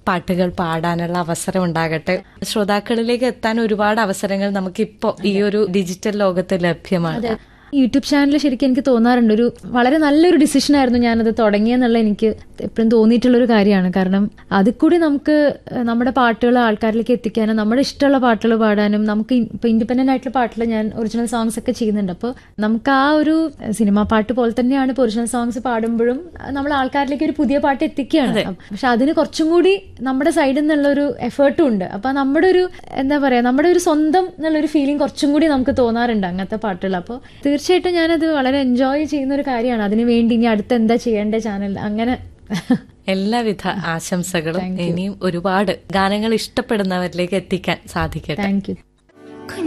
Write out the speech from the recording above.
പാട്ടുകൾ പാടാനുള്ള അവസരം ഉണ്ടാകട്ടെ ശ്രോതാക്കളിലേക്ക് എത്താൻ ഒരുപാട് അവസരങ്ങൾ നമുക്കിപ്പോ ഈ ഒരു ഡിജിറ്റൽ ലോകത്ത് ലഭ്യമാണ് യൂട്യൂബ് ചാനൽ ശരിക്കും എനിക്ക് തോന്നാറുണ്ട് ഒരു വളരെ നല്ലൊരു ഡിസിഷൻ ആയിരുന്നു ഞാനത് തുടങ്ങിയെന്നുള്ള എനിക്ക് എപ്പോഴും തോന്നിയിട്ടുള്ള ഒരു കാര്യമാണ് കാരണം അതിൽ കൂടി നമുക്ക് നമ്മുടെ പാട്ടുകൾ ആൾക്കാരിലേക്ക് എത്തിക്കാനും നമ്മുടെ ഇഷ്ടമുള്ള പാട്ടുകൾ പാടാനും നമുക്ക് ഇപ്പൊ ഇൻഡിപെൻഡന്റ് ആയിട്ടുള്ള പാട്ടിൽ ഞാൻ ഒറിജിനൽ സോങ്സ് ഒക്കെ ചെയ്യുന്നുണ്ട് അപ്പോൾ നമുക്ക് ആ ഒരു സിനിമാ പാട്ട് പോലെ തന്നെയാണ് ഇപ്പോൾ ഒറിജിനൽ സോങ്സ് പാടുമ്പോഴും നമ്മൾ ആൾക്കാരിലേക്ക് ഒരു പുതിയ പാട്ട് എത്തിക്കുകയാണ് പക്ഷെ അതിന് കുറച്ചും കൂടി നമ്മുടെ സൈഡിൽ നിന്നുള്ള ഒരു എഫേർട്ടും ഉണ്ട് അപ്പൊ നമ്മുടെ ഒരു എന്താ പറയാ നമ്മുടെ ഒരു സ്വന്തം എന്നുള്ളൊരു ഫീലിംഗ് കുറച്ചും കൂടി നമുക്ക് തോന്നാറുണ്ട് അങ്ങനത്തെ പാട്ടുകൾ അപ്പോൾ തീർച്ചയായിട്ടും ഞാനത് വളരെ എൻജോയ് ചെയ്യുന്ന ഒരു കാര്യമാണ് അതിന് വേണ്ടി ഇനി അടുത്ത് എന്താ ചെയ്യേണ്ട ചാനൽ അങ്ങനെ എല്ലാവിധ ആശംസകളും ഇനിയും ഒരുപാട് ഗാനങ്ങൾ ഇഷ്ടപ്പെടുന്നവരിലേക്ക് എത്തിക്കാൻ സാധിക്കട്ടെ താങ്ക് യു